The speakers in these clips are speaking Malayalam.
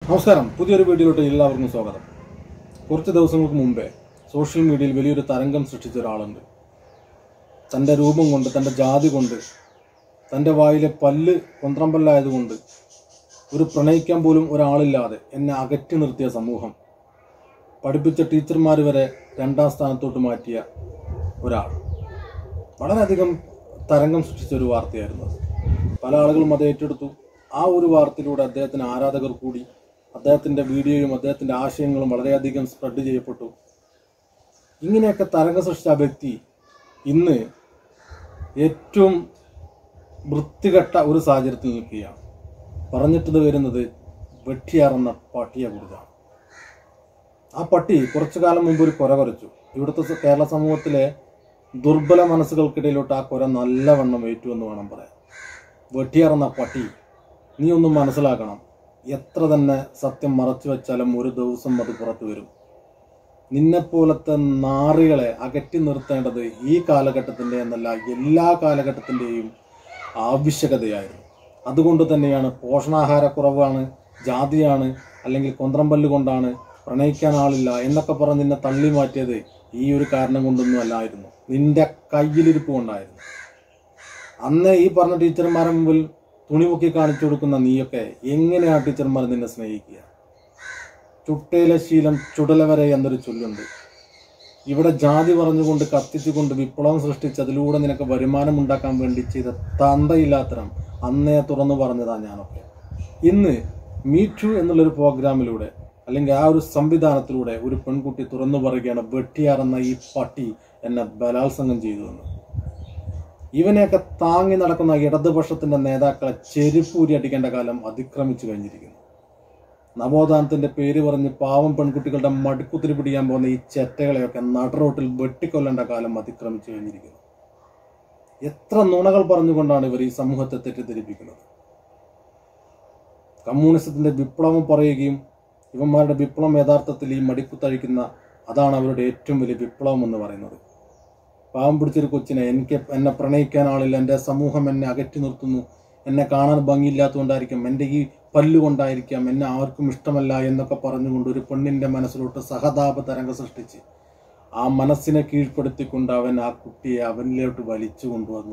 നമസ്കാരം പുതിയൊരു വീഡിയോയിലോട്ട് എല്ലാവർക്കും സ്വാഗതം കുറച്ച് ദിവസങ്ങൾക്ക് മുമ്പേ സോഷ്യൽ മീഡിയയിൽ വലിയൊരു തരംഗം സൃഷ്ടിച്ച ഒരാളുണ്ട് തൻ്റെ രൂപം കൊണ്ട് തൻ്റെ ജാതി കൊണ്ട് തൻ്റെ വായിലെ പല്ല് കൊന്ത്രമ്പല്ലായതുകൊണ്ട് ഒരു പ്രണയിക്കാൻ പോലും ഒരാളില്ലാതെ എന്നെ അകറ്റി നിർത്തിയ സമൂഹം പഠിപ്പിച്ച ടീച്ചർമാർ വരെ രണ്ടാം സ്ഥാനത്തോട്ട് മാറ്റിയ ഒരാൾ വളരെയധികം തരംഗം സൃഷ്ടിച്ച ഒരു വാർത്തയായിരുന്നു അത് പല ആളുകളും അത് ഏറ്റെടുത്തു ആ ഒരു വാർത്തയിലൂടെ അദ്ദേഹത്തിന് ആരാധകർ കൂടി അദ്ദേഹത്തിൻ്റെ വീഡിയോയും അദ്ദേഹത്തിൻ്റെ ആശയങ്ങളും വളരെയധികം സ്പ്രെഡ് ചെയ്യപ്പെട്ടു ഇങ്ങനെയൊക്കെ തരംഗം സൃഷ്ടിച്ച ആ വ്യക്തി ഇന്ന് ഏറ്റവും വൃത്തികെട്ട ഒരു സാഹചര്യത്തിൽ നിൽക്കുകയാണ് പറഞ്ഞിട്ട് വരുന്നത് വെട്ടിയാറുന്ന പട്ടിയെ കുറിച്ചാണ് ആ പട്ടി കുറച്ചു കാലം മുമ്പ് ഒരു കുര കുരച്ചു ഇവിടുത്തെ സ- കേരള സമൂഹത്തിലെ ദുർബല മനസ്സുകൾക്കിടയിലോട്ട് ആ കുര നല്ലവണ്ണം ഏറ്റു എന്ന് വേണം പറയാൻ വെട്ടിയാറുന്ന പട്ടി നീ ഒന്ന് മനസ്സിലാക്കണം എത്ര തന്നെ സത്യം മറച്ചു വെച്ചാലും ഒരു ദിവസം അത് പുറത്തു വരും നിന്നെപ്പോലത്തെ നാറികളെ അകറ്റി നിർത്തേണ്ടത് ഈ കാലഘട്ടത്തിൻ്റെ എന്നല്ല എല്ലാ കാലഘട്ടത്തിൻ്റെയും ആവശ്യകതയായിരുന്നു അതുകൊണ്ട് തന്നെയാണ് പോഷണാഹാരക്കുറവാണ് ജാതിയാണ് അല്ലെങ്കിൽ കൊന്ത്രമ്പല്ല് കൊണ്ടാണ് പ്രണയിക്കാൻ ആളില്ല എന്നൊക്കെ പറഞ്ഞ് നിന്നെ തള്ളി മാറ്റിയത് ഈ ഒരു കാരണം കൊണ്ടൊന്നും അല്ലായിരുന്നു നിന്റെ കയ്യിലിരിപ്പ് കൊണ്ടായിരുന്നു അന്ന് ഈ പറഞ്ഞ ടീച്ചർമാരുടെ മുമ്പിൽ തുണി പൊക്കി കാണിച്ചു കൊടുക്കുന്ന നീയൊക്കെ എങ്ങനെയാണ് ടീച്ചർമാർ നിന്നെ സ്നേഹിക്കുക ചുട്ടയിലെ ശീലം ചുടല വരെ എന്നൊരു ചൊല്ലുണ്ട് ഇവിടെ ജാതി പറഞ്ഞുകൊണ്ട് കത്തിച്ചുകൊണ്ട് വിപ്ലവം സൃഷ്ടിച്ച് അതിലൂടെ നിനക്ക് വരുമാനം ഉണ്ടാക്കാൻ വേണ്ടി ചെയ്ത തന്തയില്ലാത്തരം അന്നേ തുറന്നു പറഞ്ഞതാ ഞാനൊക്കെ ഇന്ന് മീറ്റു എന്നുള്ളൊരു പ്രോഗ്രാമിലൂടെ അല്ലെങ്കിൽ ആ ഒരു സംവിധാനത്തിലൂടെ ഒരു പെൺകുട്ടി തുറന്നു പറയുകയാണ് വെട്ടിയാറെന്ന ഈ പട്ടി എന്നെ ബലാത്സംഗം ചെയ്തു എന്ന് ഇവനെയൊക്കെ താങ്ങി നടക്കുന്ന ഇടതുപക്ഷത്തിന്റെ നേതാക്കളെ ചെരുപ്പൂരി അടിക്കേണ്ട കാലം അതിക്രമിച്ചു കഴിഞ്ഞിരിക്കുന്നു നവോത്ഥാനത്തിന്റെ പേര് പറഞ്ഞ് പാവം പെൺകുട്ടികളുടെ മടുക്കുത്തിരി പിടിക്കാൻ പോകുന്ന ഈ ചെറ്റകളെയൊക്കെ നടുറോട്ടിൽ വെട്ടിക്കൊല്ലേണ്ട കാലം അതിക്രമിച്ചു കഴിഞ്ഞിരിക്കുന്നു എത്ര നുണകൾ പറഞ്ഞുകൊണ്ടാണ് ഇവർ ഈ സമൂഹത്തെ തെറ്റിദ്ധരിപ്പിക്കുന്നത് കമ്മ്യൂണിസത്തിന്റെ വിപ്ലവം പറയുകയും ഇവന്മാരുടെ വിപ്ലവം യഥാർത്ഥത്തിൽ ഈ മടിക്കുത്തഴിക്കുന്ന അതാണ് അവരുടെ ഏറ്റവും വലിയ വിപ്ലവം എന്ന് പറയുന്നത് പാവം പിടിച്ചൊരു കൊച്ചിനെ എനിക്ക് എന്നെ പ്രണയിക്കാൻ ആളില്ല എൻ്റെ സമൂഹം എന്നെ അകറ്റി നിർത്തുന്നു എന്നെ കാണാൻ ഭംഗിയില്ലാത്തതുകൊണ്ടായിരിക്കും എൻ്റെ ഈ പല്ലുകൊണ്ടായിരിക്കാം എന്നെ ആർക്കും ഇഷ്ടമല്ല എന്നൊക്കെ പറഞ്ഞുകൊണ്ട് ഒരു പെണ്ണിൻ്റെ മനസ്സിലോട്ട് സഹതാപ തരംഗം സൃഷ്ടിച്ച് ആ മനസ്സിനെ കീഴ്പ്പെടുത്തിക്കൊണ്ട് അവൻ ആ കുട്ടിയെ അവനിലോട്ട് വലിച്ചു കൊണ്ടുവന്നു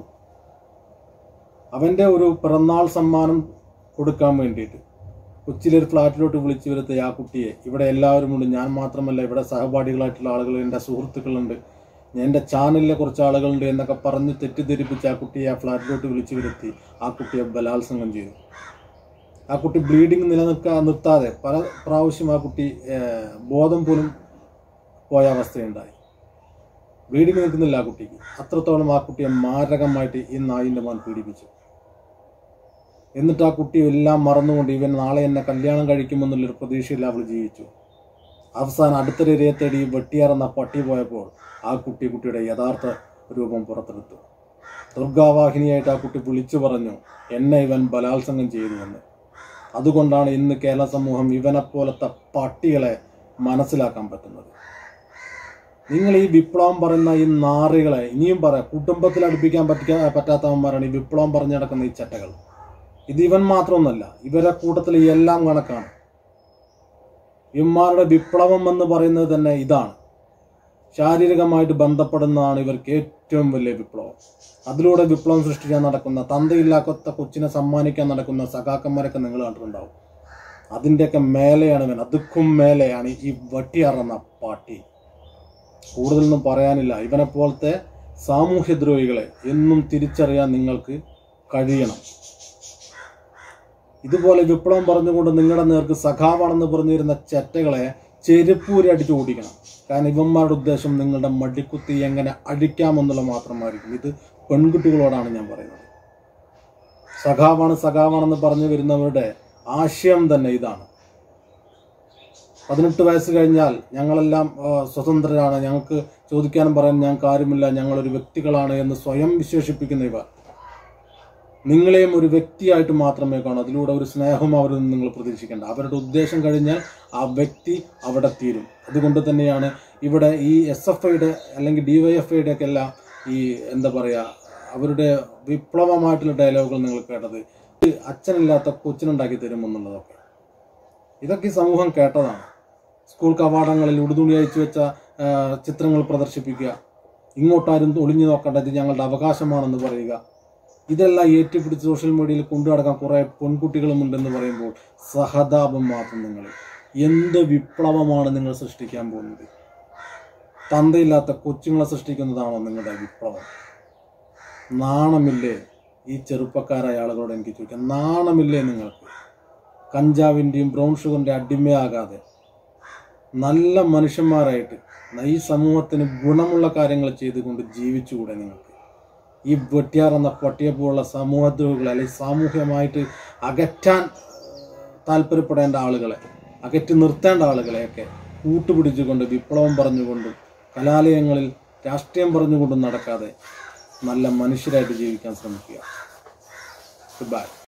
അവൻ്റെ ഒരു പിറന്നാൾ സമ്മാനം കൊടുക്കാൻ വേണ്ടിയിട്ട് കൊച്ചിയിലൊരു ഫ്ലാറ്റിലോട്ട് വിളിച്ചു വരുത്തിയ ആ കുട്ടിയെ ഇവിടെ എല്ലാവരും ഉണ്ട് ഞാൻ മാത്രമല്ല ഇവിടെ സഹപാഠികളായിട്ടുള്ള ആളുകൾ എൻ്റെ സുഹൃത്തുക്കളുണ്ട് എൻ്റെ ചാനലിലെ കുറച്ച് ആളുകളുണ്ട് എന്നൊക്കെ പറഞ്ഞ് തെറ്റിദ്ധരിപ്പിച്ച് ആ കുട്ടിയെ ആ ഫ്ലാറ്റിലോട്ട് വിളിച്ചു വരുത്തി ആ കുട്ടിയെ ബലാത്സംഗം ചെയ്തു ആ കുട്ടി ബ്ലീഡിങ് നിലനിൽക്കാൻ നിർത്താതെ പല പ്രാവശ്യം ആ കുട്ടി ഏഹ്, ബോധം പോലും പോയ അവസ്ഥയുണ്ടായി ബ്ലീഡിങ് നിൽക്കുന്നില്ല ആ കുട്ടിക്ക് അത്രത്തോളം ആ കുട്ടിയെ മാരകമായിട്ട് ഈ നായിൻ്റെ മോൻ പീഡിപ്പിച്ചു എന്നിട്ട് ആ കുട്ടി എല്ലാം മറന്നുകൊണ്ട് ഇവൻ നാളെ എന്നെ കല്യാണം കഴിക്കുമെന്നുള്ളൊരു പ്രതീക്ഷയിൽ അവൾ ജീവിച്ചു അവസാനം അടുത്തൊരു തേടി വെട്ടിയാറെന്ന പട്ടി പോയപ്പോൾ ആ കുട്ടി കുട്ടിയുടെ യഥാർത്ഥ രൂപം പുറത്തെടുത്തു ദുർഗാവാഹിനിയായിട്ട് ആ കുട്ടി വിളിച്ചു പറഞ്ഞു എന്നെ ഇവൻ ബലാത്സംഗം ചെയ്തുവെന്ന് അതുകൊണ്ടാണ് ഇന്ന് കേരള സമൂഹം ഇവനെപ്പോലത്തെ പട്ടികളെ മനസ്സിലാക്കാൻ പറ്റുന്നത് നിങ്ങൾ ഈ വിപ്ലവം പറയുന്ന ഈ നാറികളെ ഇനിയും പറയാം കുടുംബത്തിൽ അടുപ്പിക്കാൻ പറ്റിക്കാൻ പറ്റാത്തവന്മാരാണ് ഈ വിപ്ലവം പറഞ്ഞു നടക്കുന്ന ഈ ചട്ടകൾ ഇത് ഇവൻ മാത്രമൊന്നല്ല ഇവരെ കൂട്ടത്തിൽ എല്ലാം കണക്കാണ് ഇവന്മാരുടെ വിപ്ലവം എന്ന് പറയുന്നത് തന്നെ ഇതാണ് ശാരീരികമായിട്ട് ബന്ധപ്പെടുന്നതാണ് ഇവർക്ക് ഏറ്റവും വലിയ വിപ്ലവം അതിലൂടെ വിപ്ലവം സൃഷ്ടിക്കാൻ നടക്കുന്ന തന്തയില്ലാത്ത കൊച്ചിനെ സമ്മാനിക്കാൻ നടക്കുന്ന സഖാക്കന്മാരൊക്കെ നിങ്ങൾ കണ്ടിട്ടുണ്ടാവും അതിൻ്റെയൊക്കെ മേലെയാണ് ഇവൻ അതുക്കും മേലെയാണ് ഈ വട്ടിയറന്ന പാട്ടി കൂടുതലൊന്നും പറയാനില്ല ഇവനെ പോലത്തെ സാമൂഹ്യദ്രോഹികളെ എന്നും തിരിച്ചറിയാൻ നിങ്ങൾക്ക് കഴിയണം ഇതുപോലെ വിപ്ലവം പറഞ്ഞുകൊണ്ട് നിങ്ങളുടെ നേർക്ക് സഖാവാണെന്ന് പറഞ്ഞിരുന്ന ചെറ്റകളെ ചെരുപ്പൂരി അടിച്ചു ഓടിക്കണം കാരണം ഇവന്മാരുടെ ഉദ്ദേശം നിങ്ങളുടെ മടിക്കുത്തി എങ്ങനെ അടിക്കാമെന്നുള്ള മാത്രമായിരിക്കും ഇത് പെൺകുട്ടികളോടാണ് ഞാൻ പറയുന്നത് സഖാവാണ് സഖാവാണെന്ന് പറഞ്ഞു വരുന്നവരുടെ ആശയം തന്നെ ഇതാണ് പതിനെട്ട് വയസ്സ് കഴിഞ്ഞാൽ ഞങ്ങളെല്ലാം ആ, സ്വതന്ത്രരാണ് ഞങ്ങൾക്ക് ചോദിക്കാനും പറയാൻ ഞങ്ങൾക്ക് ആരുമില്ല ഞങ്ങളൊരു വ്യക്തികളാണ് എന്ന് സ്വയം വിശേഷിപ്പിക്കുന്ന ഇവർ നിങ്ങളെയും ഒരു വ്യക്തിയായിട്ട് മാത്രമേ കാണൂ അതിലൂടെ ഒരു സ്നേഹം അവരിൽ നിന്ന് നിങ്ങൾ പ്രതീക്ഷിക്കേണ്ട അവരുടെ ഉദ്ദേശം കഴിഞ്ഞാൽ ആ വ്യക്തി അവിടെ തീരും അതുകൊണ്ട് തന്നെയാണ് ഇവിടെ ഈ എസ് എഫ് ഐയുടെ അല്ലെങ്കിൽ ഡി വൈ എഫ് ഐയുടെ ഒക്കെ എല്ലാം ഈ എന്താ പറയുക അവരുടെ വിപ്ലവമായിട്ടുള്ള ഡയലോഗുകൾ നിങ്ങൾ കേട്ടത് അച്ഛനില്ലാത്ത കൊച്ചിനുണ്ടാക്കി തരും എന്നുള്ളതൊക്കെ ഇതൊക്കെ ഈ സമൂഹം കേട്ടതാണ് സ്കൂൾ കവാടങ്ങളിൽ ഉടുതുണി അയച്ചു വെച്ച ആ, ചിത്രങ്ങൾ പ്രദർശിപ്പിക്കുക ഇങ്ങോട്ടാരും ഒളിഞ്ഞു നോക്കേണ്ട ഇത് ഞങ്ങളുടെ അവകാശമാണെന്ന് പറയുക ഇതെല്ലാം ഏറ്റുപിടിച്ച് സോഷ്യൽ മീഡിയയിൽ കൊണ്ടു നടക്കാൻ കുറേ പെൺകുട്ടികളും ഉണ്ടെന്ന് പറയുമ്പോൾ സഹതാപം മാത്രം നിങ്ങൾ എന്ത് വിപ്ലവമാണ് നിങ്ങൾ സൃഷ്ടിക്കാൻ പോകുന്നത് തന്തയില്ലാത്ത കൊച്ചുങ്ങളെ സൃഷ്ടിക്കുന്നതാണോ നിങ്ങളുടെ വിപ്ലവം നാണമില്ലേ ഈ ചെറുപ്പക്കാരായ ആളുകളോട് എനിക്ക് ചോദിക്കാം നാണമില്ലേ നിങ്ങൾക്ക് കഞ്ചാവിൻ്റെയും ബ്രൗൺ ഷുഗറിൻ്റെ അടിമയാകാതെ നല്ല മനുഷ്യന്മാരായിട്ട് ഈ സമൂഹത്തിന് ഗുണമുള്ള കാര്യങ്ങൾ ചെയ്തുകൊണ്ട് ജീവിച്ചുകൂടെ നിങ്ങൾക്ക് ഈ വെട്ടിയാർ എന്ന പട്ടിയെപ്പോലുള്ള സമൂഹദ്രോഹികളെ അല്ലെങ്കിൽ സാമൂഹ്യമായിട്ട് അകറ്റാൻ താല്പര്യപ്പെടേണ്ട ആളുകളെ അകറ്റി നിർത്തേണ്ട ആളുകളെയൊക്കെ കൂട്ടുപിടിച്ചുകൊണ്ട് വിപ്ലവം പറഞ്ഞുകൊണ്ടും കലാലയങ്ങളിൽ രാഷ്ട്രീയം പറഞ്ഞുകൊണ്ടും നടക്കാതെ നല്ല മനുഷ്യരായിട്ട് ജീവിക്കാൻ ശ്രമിക്കുക ഗുഡ് ബൈ